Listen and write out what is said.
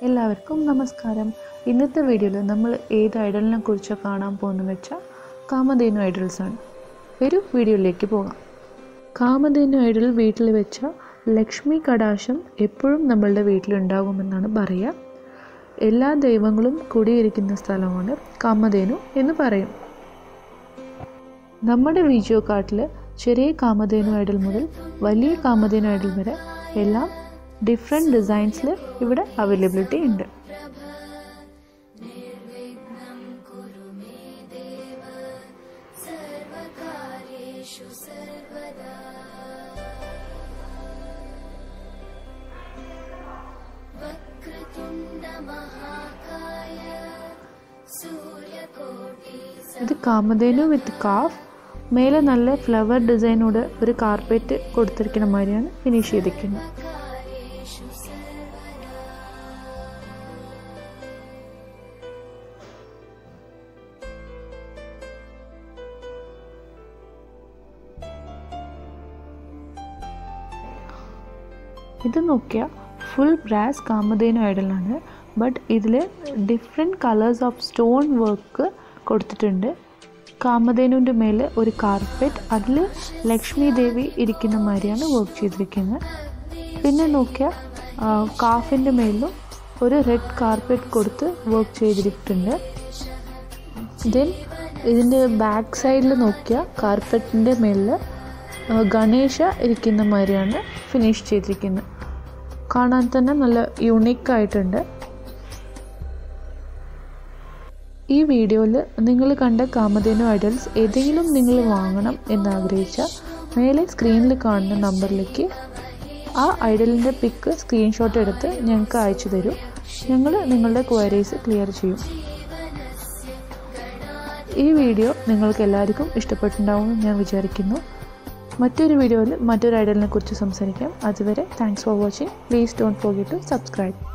എല്ലാവർക്കും നമസ്കാരം ഇന്നത്തെ വീഡിയോയിൽ നമ്മൾ ഏത് ഐഡലിനെ കുറിച്ച് കാണാൻ പോകുന്നത് വെച്ചാൽ കാമധേനു ഐഡൽസ് ആണ് ഒരു വീഡിയോയിലേക്ക് പോകാം കാമധേനു ഐഡൽ വീട്ടിൽ വെച്ച ലക്ഷ്മി കടാശം എപ്പോഴും നമ്മളുടെ വീട്ടിലുണ്ടാകുമെന്നാണ് പറയുക എല്ലാ ദൈവങ്ങളും കുടിയിരിക്കുന്ന സ്ഥലമാണ് കാമധേനു എന്ന് പറയും നമ്മുടെ വീഡിയോ കാർട്ടിൽ ചെറിയ കാമധേനു ഐഡൽ മുതൽ വലിയ കാമധേനു ഐഡൽ വരെ എല്ലാം ഡിഫറെൻറ്റ് ഡിസൈൻസിൽ ഇവിടെ അവൈലബിലിറ്റി ഉണ്ട് ഇത് കാമധേനു വിത്ത് കാഫ് മേലെ നല്ല ഫ്ലവർ ഡിസൈനോട് ഒരു കാർപ്പറ്റ് കൊടുത്തിരിക്കുന്ന മാതിരിയാണ് ഫിനിഷ് ചെയ്തിരിക്കുന്നത് ഇത് നോക്കിയാൽ ഫുൾ ബ്രാസ് കാമധേനു ഐഡലാണ് ബട്ട് ഇതിൽ different colours of stone work കൊടുത്തിട്ടുണ്ട് കാമധേനുവിൻ്റെ മേലെ ഒരു കാർപ്പറ്റ് അതിൽ ലക്ഷ്മി ദേവി ഇരിക്കുന്ന മാതിരിയാണ് വർക്ക് ചെയ്തിരിക്കുന്നത് പിന്നെ നോക്കിയാൽ കാഫിൻ്റെ മേലും ഒരു റെഡ് കാർപ്പറ്റ് കൊടുത്ത് വർക്ക് ചെയ്തിരിക്കുന്നുണ്ട് ദെൻ ഇതിൻ്റെ ബാക്ക് സൈഡിൽ നോക്കിയാൽ കാർപ്പറ്റിൻ്റെ മേളിൽ ഗണേശ ഇരിക്കുന്ന മാതിരിയാണ് ഫിനിഷ് ചെയ്തിരിക്കുന്നത് കാണാൻ തന്നെ നല്ല യുണീക്ക് ആയിട്ടുണ്ട് ഈ വീഡിയോയിൽ നിങ്ങൾ കണ്ട കാമധേനു ഐഡൽസ് ഏതെങ്കിലും നിങ്ങൾ വാങ്ങണം എന്നാഗ്രഹിച്ചാൽ മേലെ സ്ക്രീനിൽ കാണുന്ന നമ്പറിലേക്ക് ആ ഐഡലിൻ്റെ പിക്ക് സ്ക്രീൻഷോട്ട് എടുത്ത് ഞങ്ങൾക്ക് അയച്ചു തരൂ ഞങ്ങൾ നിങ്ങളുടെ ക്വയറീസ് ക്ലിയർ ചെയ്യും ഈ വീഡിയോ നിങ്ങൾക്ക് എല്ലാവർക്കും ഇഷ്ടപ്പെട്ടിട്ടുണ്ടാവുമെന്ന് ഞാൻ വിചാരിക്കുന്നു മറ്റൊരു വീഡിയോയിൽ മറ്റൊരു ഐഡലിനെ കുറിച്ച് സംസാരിക്കാം അതുവരെ thanks for watching please don't forget to subscribe